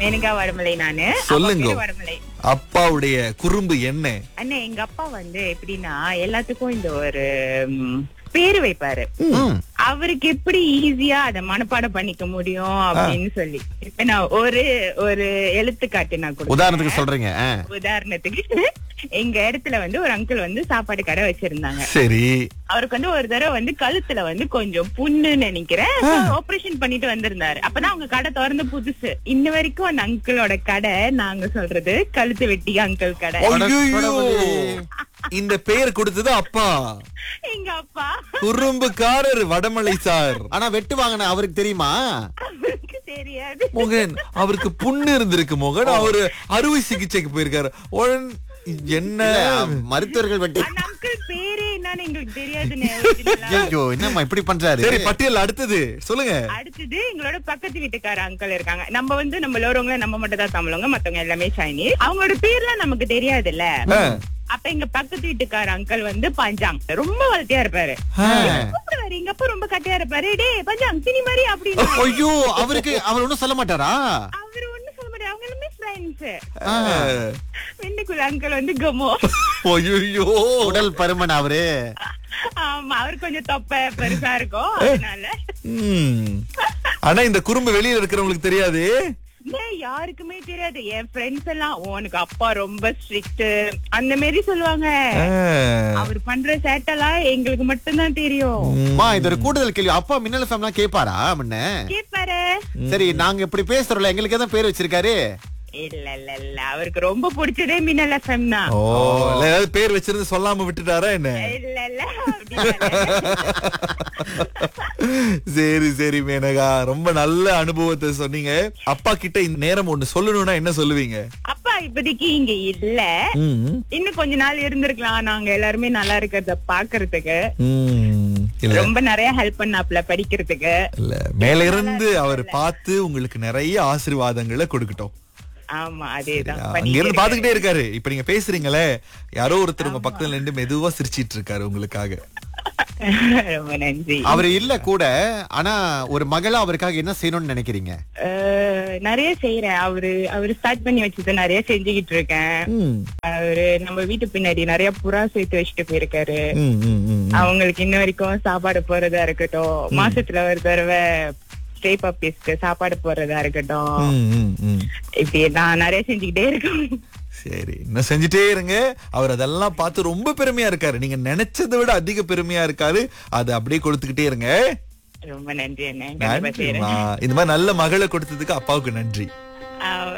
மேனகா வடமலை நானு சொல்லுங்க. அப்பா பேரு வடமலை அப்பாவுடைய குறும்பு என்ன அண்ணா எங்க அப்பா வந்து எப்படின்னா எல்லாத்துக்கும் இந்த ஒரு ம், பேரு வைப்பாரு ம். அவருக்கு எப்படி ஈஸியா அத மனப்பாடம் பண்ணிக்க முடியும் அப்படின்னு சொல்லி இப்ப நான் ஒரு ஒரு எழுத்துக்காட்டு நான் கொடுக்கிறேன். உதாரணத்துக்கு சொல்றீங்க ஆ. உதாரணத்துக்கு எங்க இடத்துல வந்து ஒரு அங்கிள் வந்து சாப்பாடு கடை வச்சிருந்தாங்க சரி அவருக்கு வந்து ஒரு தடவை வந்து கழுத்துல வந்து கொஞ்சம் புண்ணு நினைக்கிறேன் ஆபரேஷன் பண்ணிட்டு வந்திருந்தாரு அப்பதான் அவங்க கடை திறந்து புதுசு இன்ன வரைக்கும் அந்த அங்கிளோட கடை நாங்க சொல்றது கழுத்து வெட்டி அங்கிள் கடை ஐயோ இந்த பெயர் கொடுத்தது அப்பா எங்க அப்பா குறும்புக்காரர் வடமலை சார் ஆனா வெட்டு வாங்கின அவருக்கு தெரியுமா அவருக்கு தெரியாது மோகன் அவருக்கு புண்ணு இருந்திருக்கு மோகன் அவரு அறுவை சிகிச்சைக்கு போயிருக்காரு உடன் என்ன இல்ல, மருத்துவர்கள் வெட்டி அந்த அங்கிள் பேரே என்னன்னு எங்களுக்கு தெரியாதுன்னு original-ஆ. ஐயோ என்னம்மா இப்படி பண்றாரு சரி பட்டியல் அடுத்தது சொல்லுங்க அடுத்தது எங்களோட பக்கத்து வீட்டுக்கார அங்கிள் இருக்காங்க நம்ம வந்து நம்ம லோரவங்க நம்ம மட்டும் தான் தமிழவங்க மத்தவங்க எல்லாமே சைனீஸ் அவங்களோட பேர்லாம் நமக்கு தெரியாதுல்ல ஆ. அப்ப எங்க பக்கத்து வீட்டுக்கார அங்கிள் வந்து பஞ்சாங் ரொம்ப வளர்த்தியா இருப்பாரு ஆ. கூப்பிடுவாரு எங்க அப்பா ரொம்ப கட்டியா இருப்பாரு டேய் பஞ்சாங் சினி மாதிரி அப்படின்னு ஐயோ அவருக்கு அவர் ஒண்ணும் சொல்ல மாட்டாரா அவரு ஒண்ணும் சொல்ல மாட்டாரு அவங்க எல்லாமே ஃப்ரெண்ட்ஸ் ஆ. வெண்ணுக்குள்ள அங்கிள் வந்து கமோ ஐயோ உடல் பருமன் அவரு ஆமா அவரு கொஞ்சம் தொப்பை பெருசா இருக்கும் அதனால ம். ஆனா இந்த குறும்பு வெளியில இருக்கிறவங்களுக்கு தெரியாது டேய், யாருக்குமே தெரியாது என் ஃப்ரெண்ட்ஸ் எல்லாம் உனக்கு அப்பா ரொம்ப ஸ்ட்ரிக்ட் அந்த மாதிரி சொல்லுவாங்க ஆ. அவர் பண்ற சேட்டெல்லாம் எங்களுக்கு மட்டும்தான் தெரியும் அம்மா இது ஒரு கூடுதல் கேள்வி அப்பா மின்னல் ஃபேம்லாம் கேட்பாரா முன்ன கேப்பாரு சரி நாங்க இப்படி பேசுறோம்ல எங்களுக்கு எதாவது பேர் வச்சிருக்காரு இல்ல இல்ல இல்ல அவருக்கு ரொம்ப பிடிச்சதே மின்னல் எஃப்எம் தான் ஓ இல்ல, ஏதாவது பேர் வச்சிருந்து சொல்லாம விட்டுட்டாரா என்ன இல்ல இல்ல அப்படி இல்ல. சரி சரி மேனகா ரொம்ப நல்ல அனுபவத்தை சொன்னீங்க அப்பா கிட்ட இந்த நேரம் ஒண்ணு சொல்லணும்னா என்ன சொல்லுவீங்க அப்பா இப்போதைக்கு இங்க இல்ல ம். இன்னும் கொஞ்ச நாள் இருந்திருக்கலாம் நாங்க எல்லாருமே நல்லா இருக்கிறத பாக்குறதுக்கு ம். இல்ல ரொம்ப நிறைய ஹெல்ப் பண்ணாப்ல படிக்கிறதுக்கு இல்ல மேல இருந்து அவர் பார்த்து உங்களுக்கு நிறைய ஆசீர்வாதங்களை கொடுக்கட்டும் ஆமா அதேதான் அங்க பண்ணிட்டு இருந்து பாத்துக்கிட்டே இருக்காரு இப்ப நீங்க பேசுறீங்களே யாரோ ஒருத்தர் உங்க பக்கத்துல நின்று மெதுவா சிரிச்சிட்டு இருக்காரு உங்களுக்காக இருக்கேன். ரொம்ப நன்றி அவர் இல்ல கூட ஆனா ஒரு மகளா அவருக்காக என்ன செய்யணும்னு நினைக்கிறீங்க அஹ், நிறைய செய்யறேன் அவரு அவரு ஸ்டார்ட் பண்ணி வச்சது நிறைய செஞ்சுக்கிட்டு இருக்கேன் ம். அவரு நம்ம வீட்டு பின்னாடி நிறைய புறா சேர்த்து வச்சுட்டு போயிருக்காரு ம், ம், ம். அவங்களுக்கு இன்ன வரைக்கும் சாப்பாடு போறதா இருக்கட்டும் மாசத்துல ஒரு தடவை ஸ்டே பப்பீஸ்க்கு சாப்பாடு போறதா இருக்கட்டும் ம், ம், ம். இப்படி நான் நிறைய செஞ்சுக்கிட்டே இருக்கேன் சரி இன்னும் செஞ்சுட்டே இருங்க அவர் அதெல்லாம் பார்த்து ரொம்ப பெருமையா இருக்காரு நீங்க நினைச்சதை விட அதிக பெருமையா இருக்காரு அதை அப்படியே கொடுத்துக்கிட்டே இருங்க ரொம்ப நன்றி என்ன கண்டிப்பா செய்யறேன் நன்றிம்மா. இந்த மாதிரி நல்ல மகளை கொடுத்ததுக்கு அப்பாவுக்கு நன்றி ஆஹ்